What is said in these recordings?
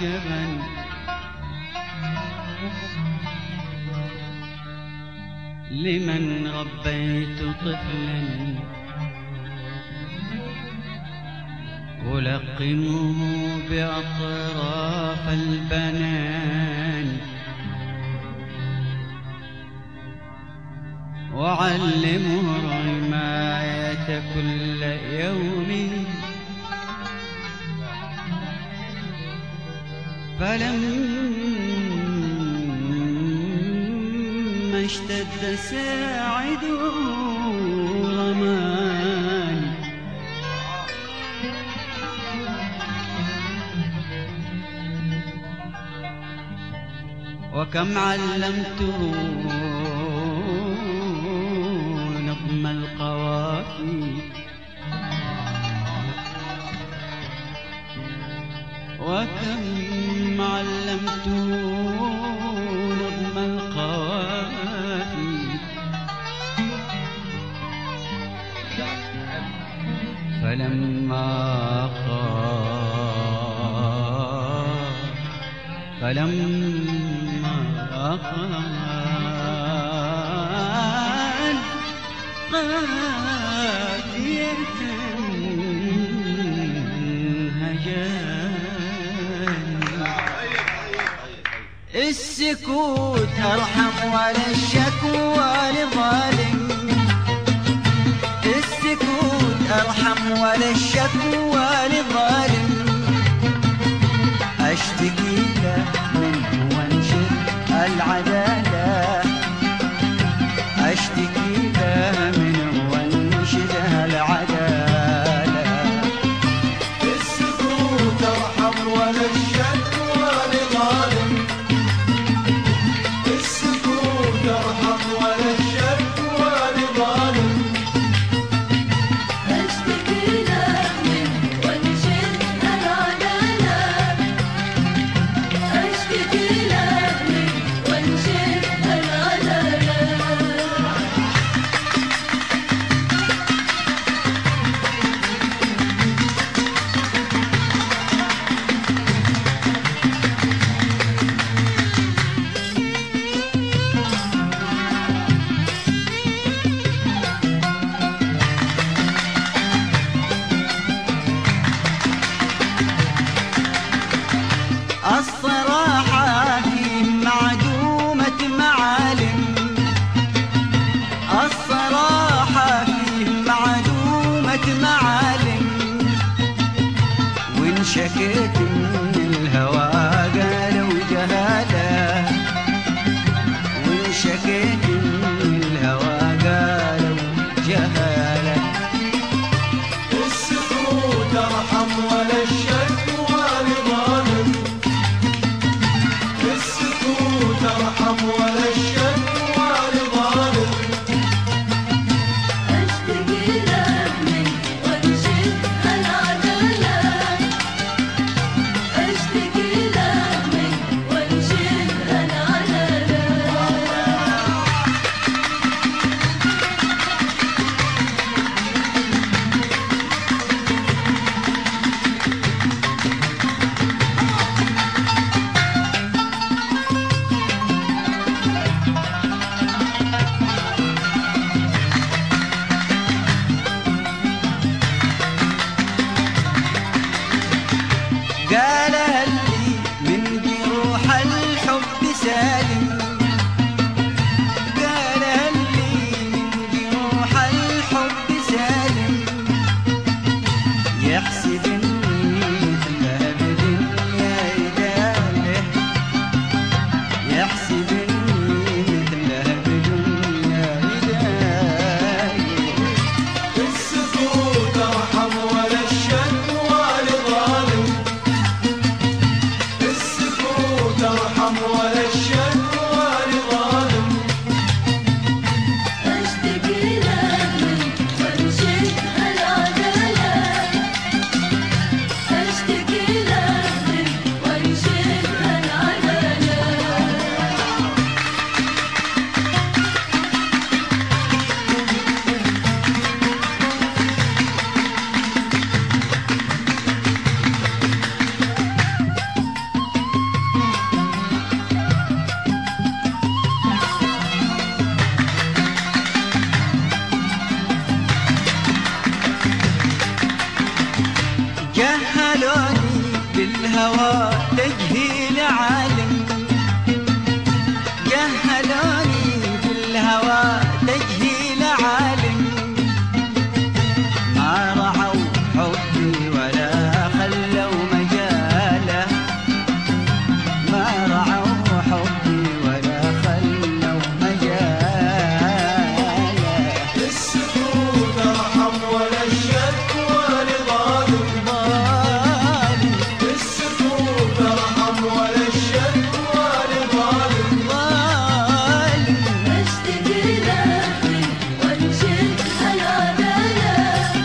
عجبا لمن ربيت طفلا ألقمه بأطراف البنان وعلمه الرماية كل يوم فلما اشتد ساعد رمان وكم علمته نظم القوافي وكم علمته نظم القوافي فلما خاف فلما خان قافية هجان السكوت أرحم ولا الشكوى لظالم السكوت أرحم ولا الشكوى لظالم أشتكي له منه وانشر العدالة أشتكي له منه وانشر العدالة السكوت ارحم ولا الشكوى لظالم السكوت ارحم ولا الشكوى لظالم أشتكي له منه وانشد العدالة أشتكي له منه وانشد العدالة الصراحة فيه معدومة معالم الصراحة فيه معدومة معالم وإن شكيت من الهوى قالوا جهالة وإن شكيت من الهوى قالوا جهالة السكوت ارحم ولا الشكوى لظالم السكوت ارحم ولا الشكوى لظالم أشتكي له منه وانشد العدالة أشتكي له منه وانشد العدالة قال لي من جروح الحب سالم قال لي من جروح الحب سالم يحسب اني ذهب دنيا يداله يحسب اني ذهب دنيا يداله السكوت ارحم ولا الشكوى لظالم السكوت ارحم ولا الشكوى لظالم أشتكي له منه وانشد العدالة أشتكي له منه وانشد العدالة بالهوى تجهيل عالم جهلوني بالهوى تجهيل عالم ما رعوا حبي ولا خلوا مجاله ما رعوا حبي ولا خلوا مجاله السكوت ارحم ولا الشكوى لظالم ظالم السكوت ارحم ولا الشكوى لظالم ظالم أشتكي لك وانشد العدالة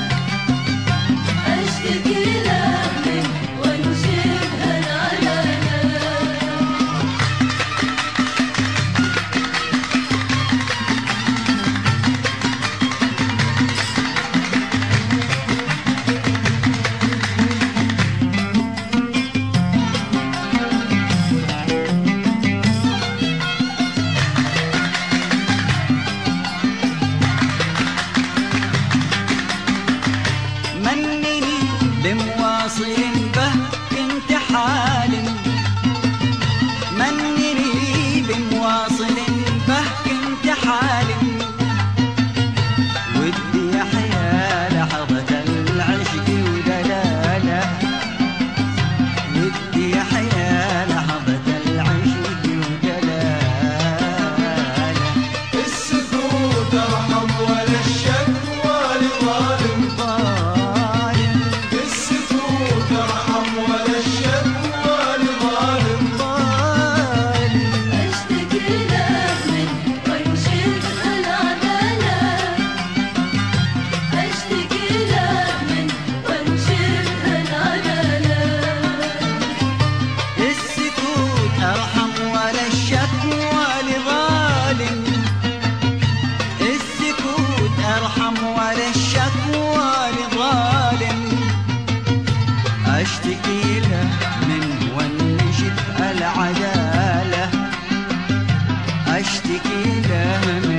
أشتكي لك وانشد العدالة منني بمواصل به كنت حالم منني بمواصل به كنت حالم ودي يحيا لحظة العشق ودلاله ودي يحيا لحظة العشق ودلاله السكوت ارحم ولا الشكوى لظالم ظالم السكوت ارحم ولا الشكوى لظالم ظالم أشتكي لك وانشد العدالة أشتكي لك وانشد العدالة السكوت أرحم ولا الشكوى لظالم السكوت أرحم ولا الشكوى لظالم أشتكي له من ونشد العدالة أشتكي له من